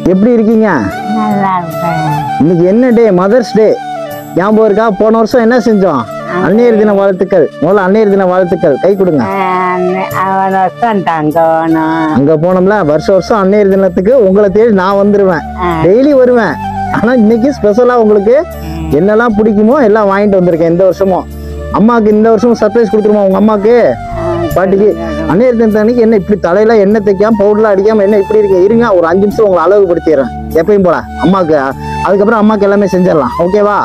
எப்படி இருக்கீங்க நல்லா இருக்கேன் இன்னைக்கு என்ன டே மதர்ஸ் டே ஞாபகம் இருக்கா போன வருஷம் என்ன செஞ்சோம் அன்னையர் தின வாழ்த்துக்கள் முதல்ல அன்னையர் தின வாழ்த்துக்கள் கை கொடுங்க அவன் வசந்தாங்க அங்க போனோம்ல வருஷம் வருஷம் அன்னையர் தினத்துக்கு உங்களை தேடி நான் வந்துருவேன் டெய்லி வருவேன் ஆனா இன்னைக்கு ஸ்பெஷலா உங்களுக்கு என்னெல்லாம் பிடிக்குமோ எல்லாம் வாங்கிட்டு வந்திருக்கேன் இந்த வருஷமும் அம்மாவுக்கு இந்த வருஷம் சர்ப்ரைஸ் கொடுத்துருமா உங்க அம்மாக்கு பாட்டிக்கு அன்னையர் தினத்து அன்னைக்கு என்ன இப்படி தலையில எண்ணெய் தைக்காம பவுடர்லாம் அடிக்காம என்ன இப்படி இருக்கு இருங்க ஒரு அஞ்சு நிமிஷம் உங்களை அழகுபடுத்திடுறேன் எப்பயும் போல அம்மாக்கு அதுக்கப்புறம் அம்மாக்கு எல்லாமே செஞ்சிடலாம் ஓகேவா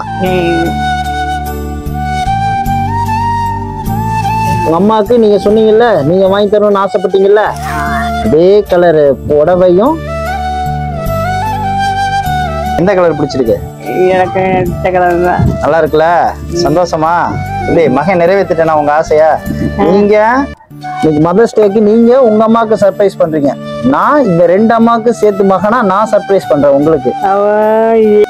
உங்க அம்மாவுக்கு நீங்க சொன்னீங்கல்ல நீங்க வாங்கி தரணும்னு ஆசைப்பட்டீங்கல்ல அதே கலர் புடவையும் எந்த கலர் பிடிச்சிருக்கு எனக்கு இந்த கலர் தான் நல்லா இருக்குல்ல சந்தோஷமா இல்லை மகன் நிறைவேற்றிட்டேனா உங்க ஆசையா நீங்க இன்னைக்கு மதர்ஸ் டேக்கு நீங்க உங்க அம்மாவுக்கு சர்ப்ரைஸ் பண்றீங்க நான் இந்த ரெண்டு அம்மாவுக்கு சேர்த்து மகனா நான் சர்ப்ரைஸ் பண்றேன் உங்களுக்கு அவ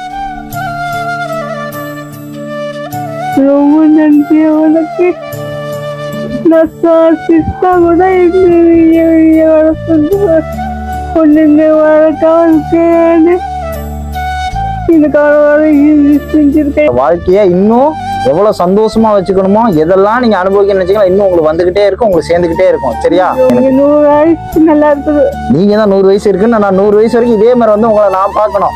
ரொம்ப நன்றி உனக்கு நான் சாசித்தா கூட இந்த பொண்ணுங்க வளர்க்காம இதுக்காக செஞ்சிருக்கேன் வாழ்க்கைய இன்னும் எவ்வளவு சந்தோஷமா வச்சுக்கணுமோ எதெல்லாம் நீங்க அனுபவிக்க நினைச்சீங்களோ இன்னும் உங்களுக்கு வந்துகிட்டே இருக்கும் உங்களுக்கு சேர்ந்துகிட்டே இருக்கும் சரியா உங்களுக்கு நூறு ஆயிடுச்சு நல்லா இருக்குது நீங்க தான் நூறு வயசு இருக்குன்னு நான் நூறு வயசு வரைக்கும் இதே மாதிரி வந்து உங்களை நான் பார்க்கணும்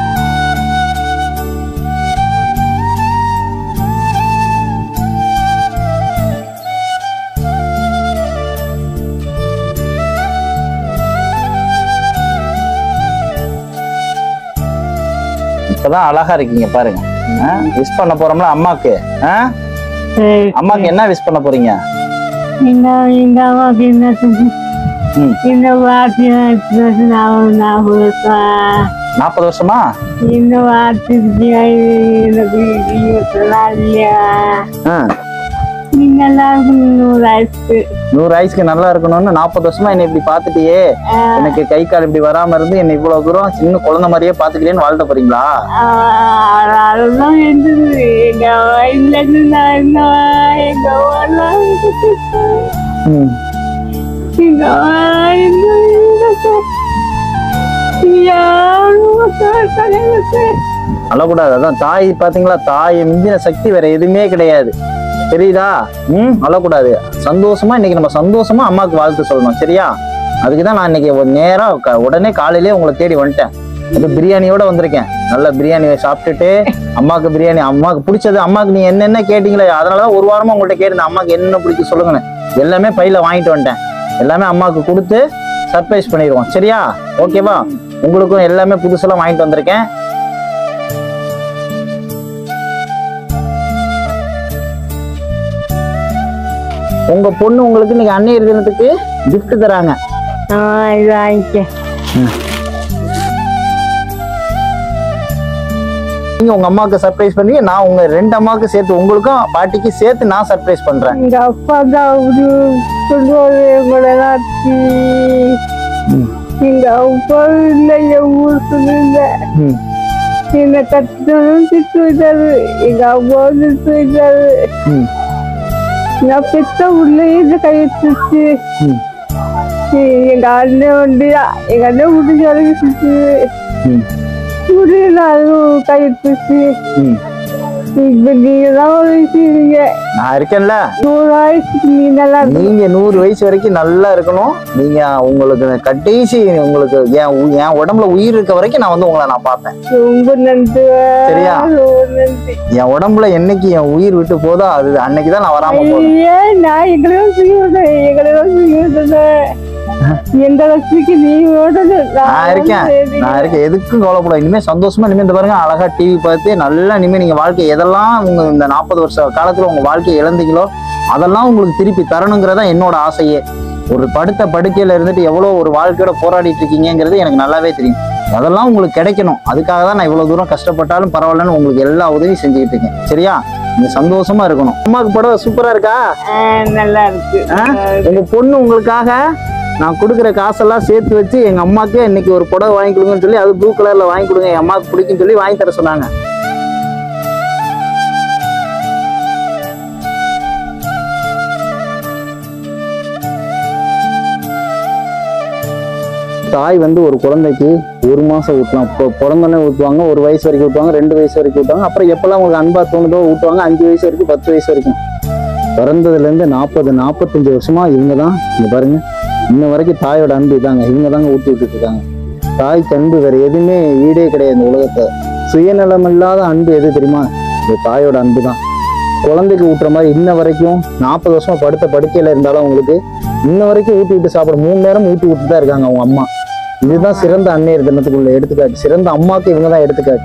இப்பதான் அழகா இருக்கீங்க பாருங்க விஷ் பண்ண போறோம்ல அம்மாக்கு ஆ? அம்மாக்கு என்ன விஷ் பண்ண போறீங்க இந்த இந்த அம்மாவுக்கு என்ன செஞ்சு ம். இந்த வார்த்தை நான் நான் நாற்பது வருஷமா இந்த வார்த்தைக்கு எனக்கு இருபத்தி நாள் இல்லையா ஆ. நீ நல்லா இருக்கணும் நூறு ஆயிடுச்சு நூறு வயசுக்கு நல்லா இருக்கணும்னு நாற்பது வருஷமா என்னை இப்படி பார்த்துட்டியே எனக்கு கை கால் இப்படி வராம இருந்து என்னை இவ்வளவு தூரம் சின்ன குழந்தை மாதிரியே பாத்துக்கிறேன்னு வாழ்த்த போறீங்களா அதெல்லாம் இருந்தது எங்க இல்லைன்னு நான் என்ன எங்க வரலாம் ம். எங்க யாரும் அழக்கூடாது அதான் தாய் பாத்தீங்களா தாய் மிஞ்சின சக்தி வேற எதுவுமே கிடையாது தெரியுதா ம் அழக்கூடாது சந்தோஷமா இன்னைக்கு நம்ம சந்தோஷமா அம்மாவுக்கு வாழ்த்து சொல்லணும் சரியா அதுக்கு தான் நான் இன்னைக்கு ஒரு நேரா க- உடனே காலையிலே உங்களை தேடி வந்துட்டேன் அது பிரியாணியோட வந்திருக்கேன் நல்ல பிரியாணி சாப்பிட்டுட்டு அம்மாவுக்கு பிரியாணி அம்மாவுக்கு பிடிச்சது அம்மாவுக்கு நீ என்னென்ன கேட்டீங்களே அதனாலதான் ஒரு வாரமா உங்கள்ட்ட கேட்டேன் அம்மாவுக்கு என்ன பிடிக்கும் சொல்லுங்கன்னு எல்லாமே பையில வாங்கிட்டு வந்துட்டேன் எல்லாமே அம்மாவுக்கு கொடுத்து சர்ப்ரைஸ் பண்ணிடுவோம் சரியா ஓகேவா உங்களுக்கும் எல்லாமே புதுசெல்லாம் வாங்கிட்டு வந்திருக்கேன் உங்க பொண்ணு உங்களுக்கு இன்னைக்கு அன்னையர் தினத்துக்கு gift தராங்க இது வாங்கிக்க நீங்க உங்க அம்மாவுக்கு சர்ப்ரைஸ் பண்ணி நான் உங்க ரெண்டு அம்மாவுக்கு சேர்த்து உங்களுக்கும் பாட்டிக்கு சேர்த்து நான் சர்ப்ரைஸ் பண்றேன் எங்க அப்பா தான் அப்படி சொல்லுவாரு எங்களெல்லாம் ம். எங்க அப்பா இல்லை என் ஊர் சொல்லுங்க ம். என்னை கத்தணும் திட்டு வைத்தாரு எங்க அப்பா திட்டு வைத்தாரு ம். நான் பெத்த உள்ளே கையெழுத்து ம். எங்க அண்ணன் வந்து எங்க அண்ணன் முடிஞ்ச வரைக்கும் ம். முடியல அதுவும் கையெழுத்து ம். இப்ப நீங்க தான் வயசுங்க நான் இருக்கேன்ல நூறு வயசுக்கு நீ நல்லா இருக்கணும். நீங்க நூறு வயசு வரைக்கும் நல்லா இருக்கணும் நீங்க உங்களுக்கு கடைசி உங்களுக்கு என் உ- என் உடம்புல உயிர் இருக்க வரைக்கும் நான் வந்து உங்களை நான் பார்ப்பேன் ரொம்ப நன்றி சரியா? ரொம்ப நன்றி என் உடம்புல என்னைக்கு என் உயிர் விட்டு போதோ அது அன்னைக்கு தான் நான் வராம போறேன் ஐயே, நான் எங்களையும் செய்ய விட்டேன் எங்களையும் செய்ய விட்டேன் எந்த லட்சுமிக்கு நீ ஓடுது நான் இருக்கேன் நான் இருக்கேன் எதுக்கும் கவலைப்பட இனிமே சந்தோஷமா இனிமே இந்த பாருங்க அழகா டிவி பார்த்து நல்லா இனிமே நீங்க வாழ்க்கை எதெல்லாம் உங்க இந்த நாற்பது வருஷ காலத்துல உங்க வாழ்க்கையை இழந்தீங்களோ அதெல்லாம் உங்களுக்கு திருப்பி தரணுங்கிறதா என்னோட ஆசையே ஒரு படுத்த படுக்கையில இருந்துட்டு எவ்வளவு ஒரு வாழ்க்கையோட போராடிட்டு இருக்கீங்கிறது எனக்கு நல்லாவே தெரியும் அதெல்லாம் உங்களுக்கு கிடைக்கணும் அதுக்காக தான் நான் இவ்வளவு தூரம் கஷ்டப்பட்டாலும் பரவாயில்லன்னு உங்களுக்கு எல்லா உதவியும் செஞ்சுக்கிட்டு இருக்கேன் சரியா நீங்க சந்தோஷமா இருக்கணும் அம்மாவுக்கு படம் சூப்பரா இருக்கா நல்லா இருக்கு ஆ? உங்க பொண்ணு உங்களுக்காக நான் கொடுக்குற காசெல்லாம் சேர்த்து வச்சு எங்க அம்மாக்கு இன்னைக்கு ஒரு புடவை வாங்கி கொடுங்கன்னு சொல்லி அது ப்ளூ கலர்ல வாங்கி கொடுங்க என் அம்மாவுக்கு பிடிக்கும்னு சொல்லி வாங்கி தர சொன்னாங்க தாய் வந்து ஒரு குழந்தைக்கு ஒரு மாசம் ஊட்டலாம் இப்போ பிறந்தோடனே ஊற்றுவாங்க ஒரு வயசு வரைக்கும் ஊற்றுவாங்க ரெண்டு வயசு வரைக்கும் ஊற்றுவாங்க அப்புறம் எப்பெல்லாம் உங்களுக்கு அன்பா தோணுதோ ஊட்டுவாங்க அஞ்சு வயசு வரைக்கும் பத்து வயசு வரைக்கும் பிறந்ததுல இருந்து நாற்பது நாற்பத்தஞ்சு வருஷமா இவங்க தான் இங்க பாருங்க இன்ன வரைக்கும் தாயோட அன்பு இதாங்க இவங்க தாங்க ஊட்டி விட்டுட்டு இருக்காங்க தாய்க்கு அன்பு வேற எதுவுமே ஈடே கிடையாது இந்த உலகத்தை சுயநலம் இல்லாத அன்பு எது தெரியுமா இந்த தாயோட அன்பு தான் குழந்தைக்கு ஊட்டுற மாதிரி இன்ன வரைக்கும் நாற்பது வருஷமா படுத்த படுக்கையில இருந்தாலும் அவங்களுக்கு இன்ன வரைக்கும் ஊட்டி விட்டு சாப்பிட மூணு நேரம் ஊட்டி விட்டு தான் இருக்காங்க அவங்க அம்மா இதுதான் சிறந்த அன்னையர் தினத்துக்குள்ள எடுத்துக்காட்டு சிறந்த அம்மாக்கு இவங்க தான் எடுத்துக்காட்டு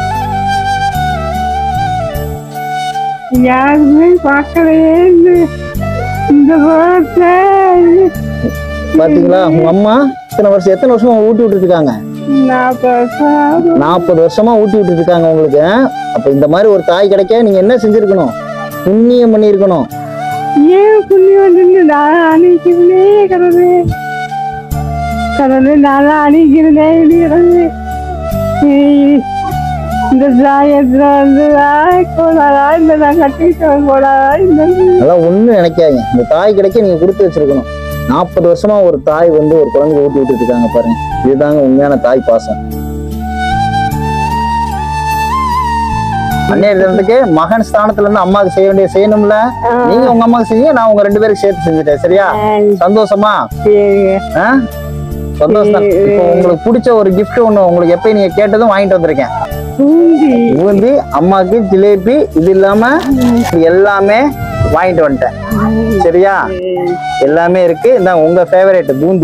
யாருமே பார்க்கலையே இந்த- இந்த உலகத்தை பாத்தீங்களா உங்க அம்மா இத்தனை வருஷம் எத்தனை வருஷமா ஊட்டி விட்டுட்டு இருக்காங்க நாற்பது வருஷம் நாற்பது வருஷமா ஊட்டி விட்டுட்டு இருக்காங்க உங்களுக்கு ஆ? அப்ப இந்த மாதிரி ஒரு தாய் கிடைக்க நீங்க என்ன செஞ்சிருக்கணும் புண்ணியம் பண்ணியிருக்கணும் ஏன் புண்ணியம் வந்து நான் அணிக்கிறதே கடவுளே கடவுளே நான் அணிக்கிறதே கடவுளே ஏய், இந்த சாயத்துல வந்து கோடாரா இந்த நான் கட்டிக்கிட்டவன் கோடாரா இந்த அதெல்லாம் ஒண்ணும் நினைக்காதீங்க இந்த தாய் கிடைக்க நீங்க கொடுத்து வச்சிருக்கணும் நாற்பது வருஷமா ஒரு தாய் வந்து ஒரு குழந்தை ஊட்டி விட்டுட்டு இருக்காங்க பாருங்க இதுதாங்க உண்மையான தாய் பாசம் அன்னைய தினத்துக்கு மகன் ஸ்தானத்துல இருந்து அம்மாவுக்கு செய்ய வேண்டிய செய்யணும்ல நீங்க உங்க அம்மாவுக்கு செய்யுங்க நான் உங்க ரெண்டு பேருக்கு சேர்த்து செஞ்சுட்டேன் சரியா சந்தோஷமா ஆ? சந்தோஷம் தான். இப்போ உங்களுக்கு பிடிச்ச ஒரு gift ஒண்ணு உங்களுக்கு எப்பயும் நீங்க கேட்டதும் வாங்கிட்டு வந்திருக்கேன் பூந்தி பூந்தி அம்மாக்கு ஜிலேபி இது இல்லாம எல்லாமே வாங்கிட்டு வந்துட்டேன் சரியா எல்லாமே இருக்கு இந்த உங்க ஃபேவரட் பூந்தி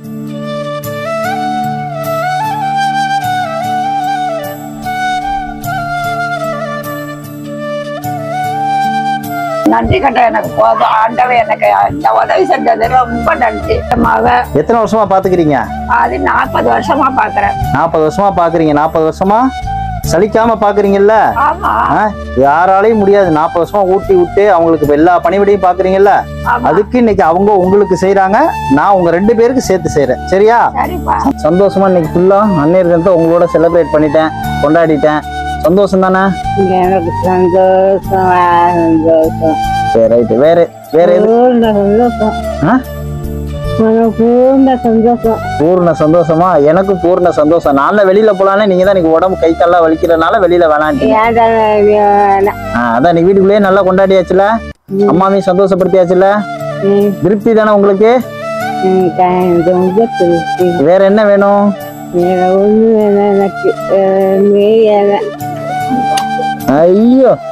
நன்றி கட்ட எனக்கு போதும் ஆண்டவன் எனக்கு இந்த உதவி செஞ்சது ரொம்ப நன்றி மக எத்தனை வருஷமா பாத்துக்கிறீங்க அது நாற்பது வருஷமா பாக்குறேன் நாற்பது வருஷமா பாக்குறீங்க நாற்பது வருஷமா சலிக்காம பாக்குறீங்கல்ல ஆமா ஆ? யாராலையும் முடியாது நாற்பது வருஷமா ஊட்டி விட்டு அவங்களுக்கு இப்ப எல்லா பணிவிடையும் பாக்குறீங்கல்ல ஆமா அதுக்கு இன்னைக்கு அவங்க உங்களுக்கு செய்றாங்க நான் உங்க ரெண்டு பேருக்கு சேர்த்து செய்றேன் சரியா சரிப்பா சந்தோஷமா இன்னைக்கு ஃபுல்லா அன்னையர் தினத்தை உங்களோட செலிப்ரேட் பண்ணிட்டேன் கொண்டாடிட்டேன் சந்தோஷம் தானே எனக்கு சந்தோஷம் சந்தோஷம் சரி ரைட்டு வேற வேற எது பூர்ண சந்தோஷம் ஆ? எனக்கு பூர்ண சந்தோஷம் பூர்ண சந்தோஷமா எனக்கு பூர்ண சந்தோஷம் நான்ல வெளியில போலானே நீங்க தான் இன்னைக்கு உடம்பு கை கால்லாம் வலிக்கிறதுனால வெளியில வேணான்ட்டீங்க ஏன் ஆ, அதான் நீ வீட்டுக்குள்ளேயே நல்லா கொண்டாடியாச்சுல அம்மாவையும் சந்தோஷப்படுத்தியாச்சுல திருப்தி தானே உங்களுக்கு ரொம்ப திருப்தி வேற என்ன வேணும் வேற ஒண்ணு வேணாம் எனக்கு அஹ் நீ எனக்கு ஐயோ